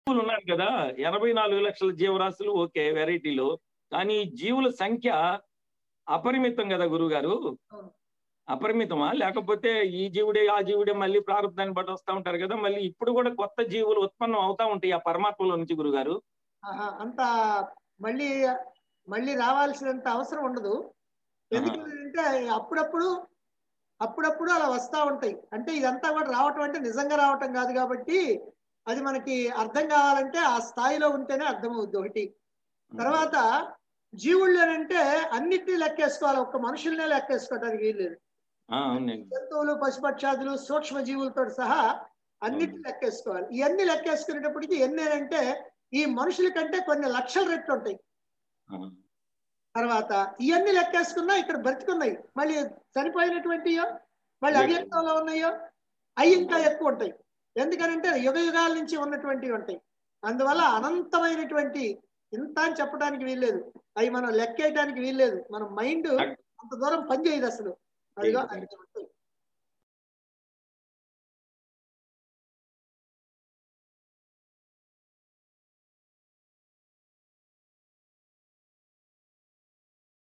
జీవులు ఉన్నారు కదా ఎనభై నాలుగు లక్షల జీవరాశులు ఓకే వెరైటీలు కానీ ఈ జీవుల సంఖ్య అపరిమితం కదా గురుగారు అవును. అపరిమితమా లేకపోతే ఈ జీవుడే ఆ జీవుడే మళ్ళీ ప్రారంభాన్ని బట్టి వస్తా ఉంటారు కదా మళ్ళీ ఇప్పుడు కూడా కొత్త జీవులు ఉత్పన్నం అవుతా ఉంటాయి ఆ పరమాత్మలో నుంచి గురుగారు ఆహా, అంత మళ్ళీ మళ్ళీ రావాల్సినంత అవసరం ఉండదు ఎందుకంటే అప్పుడప్పుడు అప్పుడప్పుడు అలా వస్తూ ఉంటాయి అంటే ఇదంతా కూడా రావటం అంటే నిజంగా రావటం కాదు కాబట్టి అది మనకి అర్థం కావాలంటే ఆ స్థాయిలో ఉంటేనే అర్థమవుద్ది ఒకటి తర్వాత జీవుల్లోనంటే అన్నిటినీ లెక్కేసుకోవాలి ఒక్క మనుషుల్నే లెక్కేసుకోవడానికి వీల్లేదు ఆ, అవునండి జంతువులు పశుపక్షాదులు సూక్ష్మ జీవులతో సహా అన్నిటిని లెక్కేసుకోవాలి ఇవన్నీ లెక్కేసుకునేటప్పటికి ఎన్ని అంటే ఈ మనుషుల కంటే కొన్ని లక్షల రెట్లు ఉంటాయి ఆ, తర్వాత ఇవన్నీ లెక్కేసుకున్నా ఇక్కడ బ్రతికున్నాయి మళ్ళీ చనిపోయినటువంటియో మళ్ళీ Yes. అవ్యక్తంలో ఉన్నాయో అవి ఇంకా ఎక్కువ ఉంటాయి ఎందుకనంటే యుగ యుగాల నుంచి ఉన్నటువంటివి ఉంటాయి అందువల్ల అనంతమైనటువంటి ఇంత అని చెప్పడానికి వీల్లేదు అవి మనం లెక్కేయడానికి వీల్లేదు మన మైండ్ అంత దూరం పనిచేయదు అసలు అదిగో Right. అన్ని ఉంటాయి